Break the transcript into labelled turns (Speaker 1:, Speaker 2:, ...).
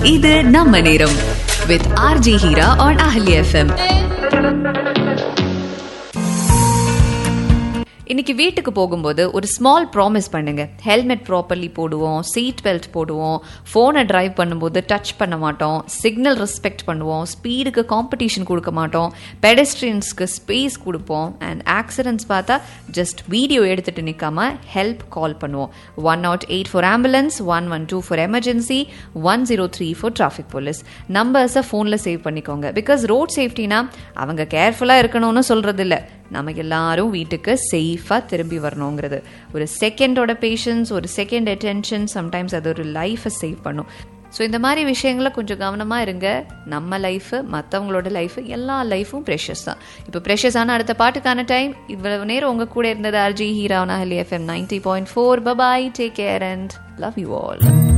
Speaker 1: இது நம்ம நேரம் வித் ஆர்ஜி ஹீரா ஆன் அஹலி எஃப்எம் இன்னைக்கு வீட்டுக்கு போகும்போது ஒரு ஸ்மால் ப்ராமிஸ் பண்ணுங்க ஹெல்மெட் ப்ராப்பர்லி போடுவோம் சீட் பெல்ட் போடுவோம் ஃபோனை டிரைவ் பண்ணும்போது டச் பண்ண மாட்டோம் சிக்னல் ரெஸ்பெக்ட் பண்ணுவோம் ஸ்பீடுக்கு காம்படிஷன் கொடுக்க மாட்டோம் பெடஸ்ட்ரியன்ஸ்க்கு ஸ்பேஸ் கொடுப்போம் அண்ட் ஆக்சிடென்ட்ஸ் பார்த்தா ஜஸ்ட் வீடியோ எடுத்துட்டு நிற்காம ஹெல்ப் கால் பண்ணுவோம் one nought eight for ambulance one one two for emergency one zero three for traffic police நம்பர்ஸை ஃபோனில் சேவ் பண்ணிக்கோங்க பிகாஸ் ரோட் சேஃப்டினா அவங்க கேர்ஃபுல்லாக இருக்கணும்னு சொல்றது இல்ல நம்ம எல்லாரும் வீட்டுக்கு சேஃபாக திரும்பி வரணுங்கிறது ஒரு செகண்டோட பேஷன்ஸ் ஒரு செகண்ட் அட்டென்ஷன் சம்டைம்ஸ் அது ஒரு லைஃப்பை சேவ் பண்ணும் ஸோ இந்த மாதிரி விஷயங்கள கொஞ்சம் கவனமாக இருங்க நம்ம லைஃபு மற்றவங்களோட லைஃபு எல்லா லைஃபும் ப்ரெஷஸ் தான் இப்போ ப்ரெஷஸான அடுத்த பாட்டுக்கான டைம் இவ்வளவு நேரம் உங்கள் கூட இருந்தது ஆர்ஜி ஹீரா நஹலி FM ninety point four bye bye take care and love you all